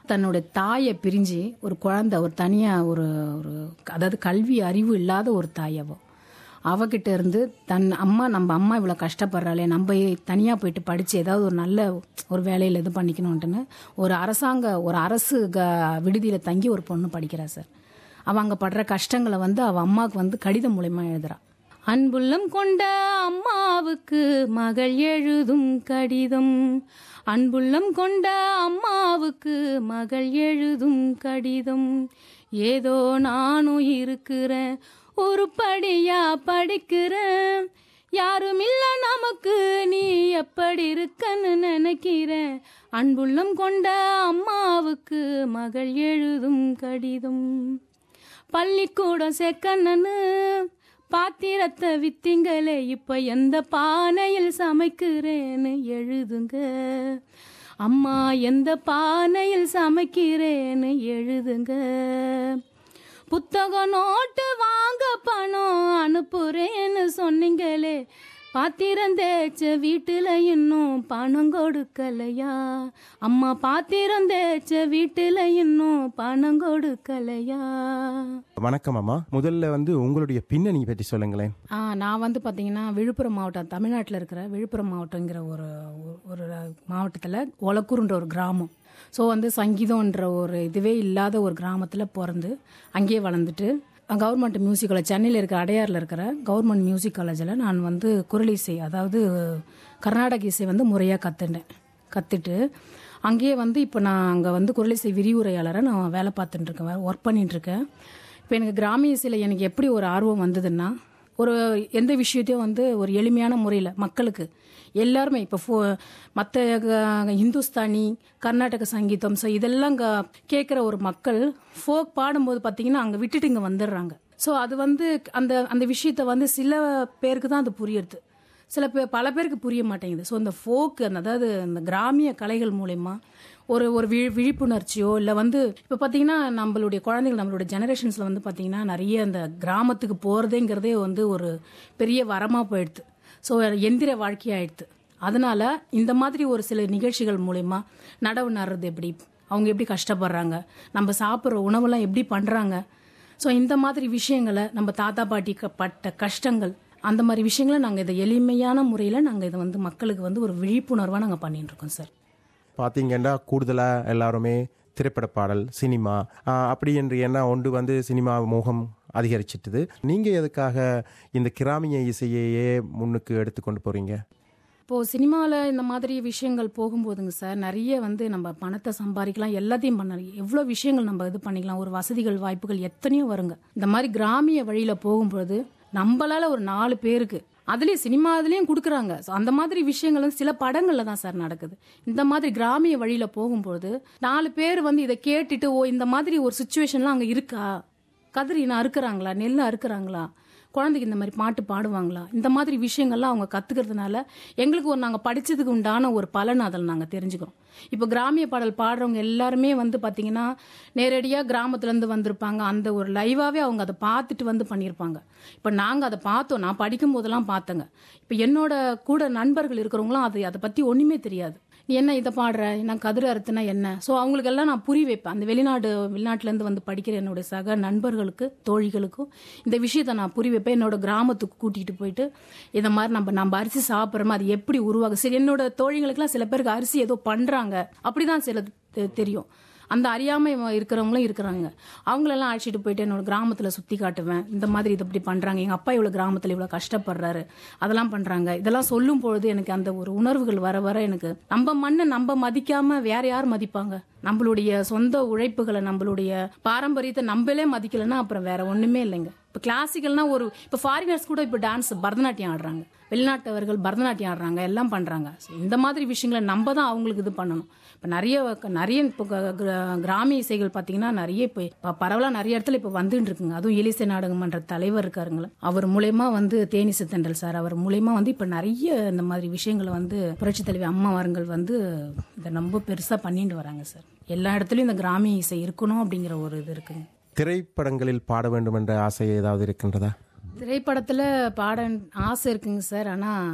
தன்னுடைய தாயை பிரிஞ்சு ஒரு குழந்தை ஒரு தனியாக ஒரு ஒரு அதாவது கல்வி அறிவு இல்லாத ஒரு தாய் அவ அவகிட்ட இருந்து தன் அம்மா நம்ம அம்மா இவ்வளோ கஷ்டப்படுறாளே நம்ம தனியாக போயிட்டு படித்து ஏதாவது ஒரு நல்ல ஒரு வேலையில் இது பண்ணிக்கணுன்ட்டுன்னு ஒரு அரசாங்க ஒரு அரசு க விடுதியில் தங்கி ஒரு பொண்ணு படிக்கிறா சார் அவள் அங்கே படுற கஷ்டங்களை வந்து அவள் அம்மாவுக்கு வந்து கடிதம் மூலயமா எழுதுறா அன்புள்ளம் கொண்ட அம்மாவுக்கு மகள் எழுதும் கடிதம் அன்புள்ளம் கொண்ட அம்மாவுக்கு மகள் எழுதும் கடிதம் ஏதோ நானும் இருக்கிறேன் ஒரு படியா படிக்கிறேன் யாரும் இல்ல நமக்கு நீ எப்படி இருக்கன்னு நினைக்கிறேன் அன்புள்ளம் கொண்ட அம்மாவுக்கு மகள் எழுதும் கடிதம் பள்ளிக்கூடம் செக்கன்னு பாத்திரத்தை வித்திங்களே இப்ப எந்த பானையில் சமைக்கிறேன்னு எழுதுங்க அம்மா எந்த பானையில் சமைக்கிறேன்னு எழுதுங்க புத்தகம் நோட்டு வாங்க பணம் அனுப்புறேன்னு சொன்னீங்களே பாத்திரம் தேய்ச்ச வீட்டுல இன்னும் பணம் கொடுக்கலையா அம்மா பாத்திரம் தேய்ச்ச வீட்டுல இன்னும் பணம் கொடுக்கலையா வணக்கம் அம்மா முதல்ல வந்து உங்களுடைய பின்னணி பற்றி சொல்லுங்களேன் ஆ நான் வந்து பார்த்தீங்கன்னா விழுப்புரம் மாவட்டம் தமிழ்நாட்டில் இருக்கிற விழுப்புரம் மாவட்டங்கிற ஒரு ஒரு மாவட்டத்தில் ஒலக்கூருன்ற ஒரு கிராமம் ஸோ வந்து சங்கீதம்ன்ற ஒரு இதுவே இல்லாத ஒரு கிராமத்தில் பிறந்து அங்கேயே வளர்ந்துட்டு கவர்மெண்ட் மியூசிக் காலேஜ் சென்னையில் இருக்கிற அடையாரில் இருக்கிற கவர்மெண்ட் மியூசிக் காலேஜில் நான் வந்து குரல் இசை அதாவது கர்நாடக இசை வந்து முறையாக கற்றுட்டேன் கற்றுட்டு அங்கேயே வந்து இப்போ நான் அங்கே வந்து குரலிசை விரிவுரையாளராக நான் வேலை பார்த்துட்டு இருக்கேன் ஒர்க் பண்ணிட்டு இருக்கேன் இப்போ எனக்கு கிராமிய இசையில் எனக்கு எப்படி ஒரு ஆர்வம் வந்ததுன்னா ஒரு எந்த விஷயத்தையும் வந்து ஒரு எளிமையான முறையில் மக்களுக்கு எல்லாருமே இப்போ ஃபோ மற்ற இந்துஸ்தானி கர்நாடக சங்கீதம் ஸோ இதெல்லாம் கேட்குற ஒரு மக்கள் ஃபோக் பாடும்போது பார்த்தீங்கன்னா அங்கே விட்டுட்டு இங்கே வந்துடுறாங்க ஸோ அது வந்து அந்த அந்த விஷயத்த வந்து சில பேருக்கு தான் அது புரியுறது சில பேர் பல பேருக்கு புரிய மாட்டேங்குது ஸோ இந்த ஃபோக்கு அந்த அதாவது இந்த கிராமிய கலைகள் மூலயமா ஒரு ஒரு விழி விழிப்புணர்ச்சியோ இல்லை வந்து இப்போ பார்த்தீங்கன்னா நம்மளுடைய குழந்தைகள் நம்மளுடைய ஜெனரேஷன்ஸில் வந்து பார்த்தீங்கன்னா நிறைய அந்த கிராமத்துக்கு போகிறதேங்கிறதே வந்து ஒரு பெரிய வரமாக போயிடுது ஸோ எந்திர வாழ்க்கையாயிடுது அதனால இந்த மாதிரி ஒரு சில நிகழ்ச்சிகள் மூலயமா நடவு நடுறது எப்படி அவங்க எப்படி கஷ்டப்படுறாங்க நம்ம சாப்பிட்ற உணவெல்லாம் எப்படி பண்ணுறாங்க ஸோ இந்த மாதிரி விஷயங்களை நம்ம தாத்தா பாட்டி பட்ட கஷ்டங்கள் அந்த மாதிரி விஷயங்களை நாங்கள் இதை எளிமையான முறையில் நாங்கள் இதை வந்து மக்களுக்கு வந்து ஒரு விழிப்புணர்வாக நாங்கள் பண்ணிட்டு இருக்கோம் சார் பார்த்தீங்கன்னா கூடுதலாக எல்லாருமே திரைப்பட பாடல் சினிமா ஆஹ், அப்படி என்று என்ன ஒன்று வந்து சினிமா மோகம் அதிகரிச்சிட்டுது நீங்கள் எதுக்காக இந்த கிராமிய இசையையே முன்னுக்கு எடுத்து கொண்டு போகிறீங்க இப்போது சினிமாவில் இந்த மாதிரி விஷயங்கள் போகும்போதுங்க சார் நிறைய வந்து நம்ம பணத்தை சம்பாதிக்கலாம் எல்லாத்தையும் பண்ணலாம் எவ்வளோ விஷயங்கள் நம்ம இது பண்ணிக்கலாம் ஒரு வசதிகள் வாய்ப்புகள் எத்தனையோ வருங்க இந்த மாதிரி கிராமிய வழியில் போகும்பொழுது நம்மளால ஒரு நாலு பேருக்கு அதுலேயும் சினிமா இதுலேயும் கொடுக்குறாங்க ஸோ அந்த மாதிரி விஷயங்கள் வந்து சில படங்களில் தான் சார் நடக்குது இந்த மாதிரி கிராமிய வழியில் போகும்போது நாலு பேர் வந்து இதை கேட்டுட்டு ஓ இந்த மாதிரி ஒரு சுச்சுவேஷன்லாம் அங்கே இருக்கா கதிரினா அறுக்குறாங்களா நெல் அறுக்குறாங்களா குழந்தைக்கு இந்த மாதிரி பாட்டு பாடுவாங்களா இந்த மாதிரி விஷயங்கள்லாம் அவங்க கத்துக்கிறதுனால எங்களுக்கு ஒரு நாங்கள் படிச்சதுக்கு உண்டான ஒரு பலன் அதில் நாங்கள் தெரிஞ்சுக்கிறோம் இப்போ கிராமிய பாடல் பாடுறவங்க எல்லாருமே வந்து பார்த்தீங்கன்னா நேரடியாக கிராமத்துலேருந்து வந்திருப்பாங்க அந்த ஒரு லைவாகவே அவங்க அதை பார்த்துட்டு வந்து பண்ணியிருப்பாங்க இப்போ நாங்கள் அதை பார்த்தோம் நான் படிக்கும் போதெல்லாம் பார்த்தேங்க இப்போ என்னோட கூட நண்பர்கள் இருக்கிறவங்களாம் அது அதை பற்றி ஒன்றுமே தெரியாது நீ என்ன இதை பாடுற நான் கதிர் அறுத்துனா என்ன ஸோ அவங்களுக்கெல்லாம் நான் புரி வைப்பேன் அந்த வெளிநாடு வெளிநாட்டிலேருந்து வந்து படிக்கிற என்னுடைய சக நண்பர்களுக்கு தோழிகளுக்கும் இந்த விஷயத்த நான் புரி வைப்பேன் என்னோட கிராமத்துக்கு கூட்டிகிட்டு போயிட்டு இதை மாதிரி நம்ம நம்ம அரிசி சாப்பிட்றோமோ அது எப்படி உருவாகும் சரி என்னோட தோழிகளுக்கெல்லாம் சில பேருக்கு அரிசி ஏதோ பண்ணுறாங்க அப்படிதான் சில தெ- தெரியும் அந்த அறியாமை இருக்கிறவங்களும் இருக்கிறாங்க அவங்களெல்லாம் அழைச்சிட்டு போயிட்டு என்னோட கிராமத்தில் சுற்றி காட்டுவேன் இந்த மாதிரி இது இப்படி பண்ணுறாங்க எங்கள் அப்பா இவ்வளோ கிராமத்தில் இவ்வளோ கஷ்டப்படுறாரு அதெல்லாம் பண்ணுறாங்க இதெல்லாம் சொல்லும் பொழுது எனக்கு அந்த ஒரு உணர்வுகள் வர வர எனக்கு நம்ம மண்ணை நம்ம மதிக்காம வேற யார் மதிப்பாங்க நம்மளுடைய சொந்த உழைப்புகளை நம்மளுடைய பாரம்பரியத்தை நம்மளே மதிக்கலைன்னா அப்புறம் வேற ஒன்றுமே இல்லைங்க இப்போ கிளாசிக்கல்னா ஒரு இப்போ ஃபாரினர்ஸ் கூட இப்போ டான்ஸ் பரதநாட்டியம் ஆடுறாங்க வெளிநாட்டவர்கள் பரதநாட்டியம் ஆடுறாங்க எல்லாம் பண்ணுறாங்க இந்த மாதிரி விஷயங்களை நம்ம தான் அவங்களுக்கு இது பண்ணணும் இப்போ நிறைய நிறைய இப்போ க- கிர- கிராமிய இசைகள் பார்த்தீங்கன்னா நிறைய இப்போ இப்போ பரவலாக நிறைய இடத்துல இப்போ வந்துட்டு இருக்குங்க அதுவும் இலிசை நாடகம் மன்ற தலைவர் இருக்காருங்களா அவர் மூலயமா வந்து தேனிசு தென்றல் சார் அவர் மூலயமா வந்து இப்போ நிறைய இந்த மாதிரி விஷயங்களை வந்து புரட்சி தலைவி அம்மாவாருங்கள் வந்து இதை ரொம்ப பெருசாக பண்ணிட்டு வராங்க சார் எல்லா இடத்துலையும் இந்த கிராமிய இசை இருக்கணும் அப்படிங்கிற ஒரு இது இருக்குங்க திரைப்படங்களில் பாட வேண்டும் என்ற ஆசை ஏதாவது இருக்கின்றதா திரைப்படத்தில் பாட ஆசை இருக்குங்க சார் ஆனால்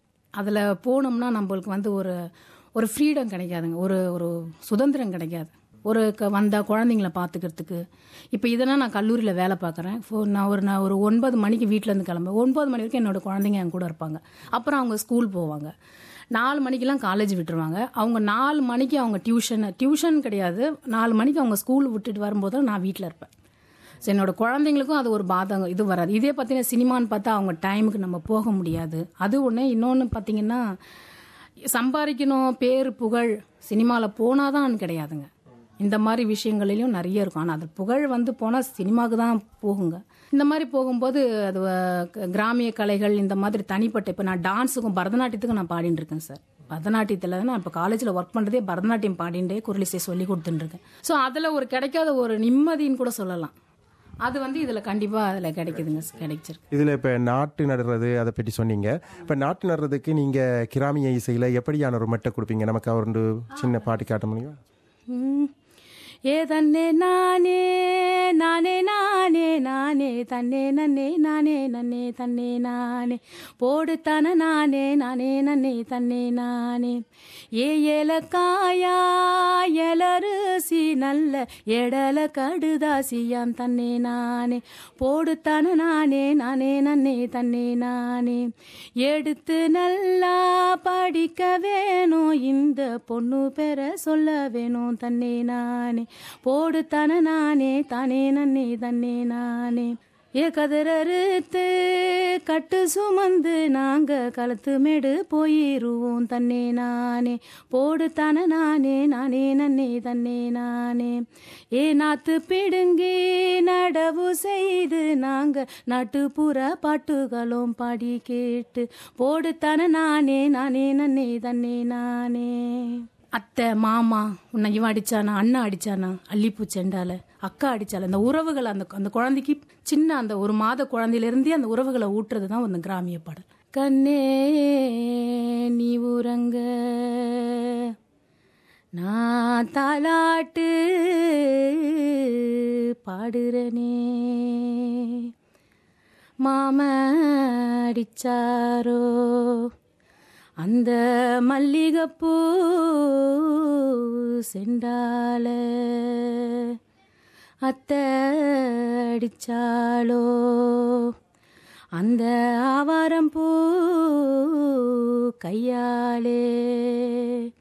அதில் போனோம்னா நம்மளுக்கு வந்து ஒரு ஒரு ஃப்ரீடம் கிடைக்காதுங்க ஒரு ஒரு சுதந்திரம் கிடைக்காது ஒரு க வந்த குழந்தைங்கள பார்த்துக்கிறதுக்கு இப்போ இதெல்லாம் நான் கல்லூரியில் வேலை பார்க்குறேன் நான் ஒரு நான் ஒரு ஒன்பது மணிக்கு வீட்டிலேருந்து கிளம்புவேன் ஒன்பது மணி வரைக்கும் என்னோட குழந்தைங்க என் கூட இருப்பாங்க அப்புறம் அவங்க ஸ்கூல் போவாங்க நாலு மணிக்கெல்லாம் காலேஜ் விட்டுருவாங்க அவங்க நாலு மணிக்கு அவங்க டியூஷன் டியூஷன் கிடையாது நாலு மணிக்கு அவங்க ஸ்கூல் விட்டுட்டு வரும்போது தான் நான் வீட்டில் இருப்பேன் ஸோ என்னோட குழந்தைங்களுக்கும் அது ஒரு பாதம் இது வராது இதே பார்த்தீங்கன்னா சினிமான்னு பார்த்தா அவங்க டைமுக்கு நம்ம போக முடியாது அது ஒன்று இன்னொன்று பார்த்தீங்கன்னா சம்பாதிக்கணும் பேர் புகழ் சினிமாவில் போனாதான் கிடையாதுங்க இந்த மாதிரி விஷயங்களிலும் நிறைய இருக்கும் ஆனால் அது புகழ் வந்து போனால் சினிமாவுக்கு தான் போகுங்க இந்த மாதிரி போகும்போது அது அஹ், க- கிராமிய கலைகள் இந்த மாதிரி தனிப்பட்ட இப்போ நான் டான்ஸுக்கும் பரதநாட்டியத்துக்கும் நான் பாடிட்டு இருக்கேன் சார் பரதநாட்டியத்தில் நான் இப்போ காலேஜில் ஒர்க் பண்ணுறதே பரதநாட்டியம் பாடிண்டே குரலிசை சொல்லி கொடுத்துட்டு இருக்கேன் ஸோ அதில் ஒரு கிடைக்காத ஒரு நிம்மதின்னு கூட சொல்லலாம் அது வந்து இதில் கண்டிப்பாக அதில் கிடைக்குதுங்க கிடைச்சிருக்கு இதில் இப்போ நாட்டு நடுறது அதை பற்றி சொன்னீங்க இப்போ நாட்டு நடுறதுக்கு நீங்கள் கிராமிய இசையில் எப்படியான ஒரு மெட்டை கொடுப்பீங்க நமக்கு ஒரு சின்ன பாட்டு காட்ட முடியும் ம். ஏ தன்னே நானே நானே நானே நானே தன்னே நன்னே நானே நன்னே தன்னே நானே போடு தன நானே நானே நன்னே தன்னே நானே ஏ ஏலக்காயா எலருசி நல்ல எடல கடுதாசியாம் தன்னே நானே போடு தன நானே நானே நன்னே தன்னே நானே எடுத்து நல்லா படிக்க வேணும் இந்த பொண்ணு பெற சொல்ல வேணும் தன்னே நானே போடு தன நானே தானே நன்னே தன்னே நானே ஏ கதிரறுத்து கட்டு சுமந்து நாங்க களத்து மேடு போயிருவோம் தன்னே நானே போடு தன நானே நானே நன்னே தன்னே நானே ஏ நாத்து பிடுங்கி நடவு செய்து நாங்க நாட்டுப்புற பாட்டுகளும் பாடி கேட்டு போடு தன நானே நானே நன்னே தன்னே நானே அத்தை மாமா உன்னை இவன் அடிச்சானா அண்ணன் அடிச்சானா அல்லிப்பூ செண்டால அக்கா அடிச்சால அந்த உறவுகள் அந்த அந்த குழந்தைக்கு சின்ன அந்த ஒரு மாத குழந்தையிலிருந்தே அந்த உறவுகளை ஊட்டுறது தான் அந்த கிராமிய பாடல் கண்ணே நீ உறங்க நான் தாலாட்டு பாடுறனே மாம அடிச்சாரோ அந்த மல்லிகைப்பூ செண்டால அத்தை அடிச்சாளோ அந்த ஆவாரம் பூ கையாலே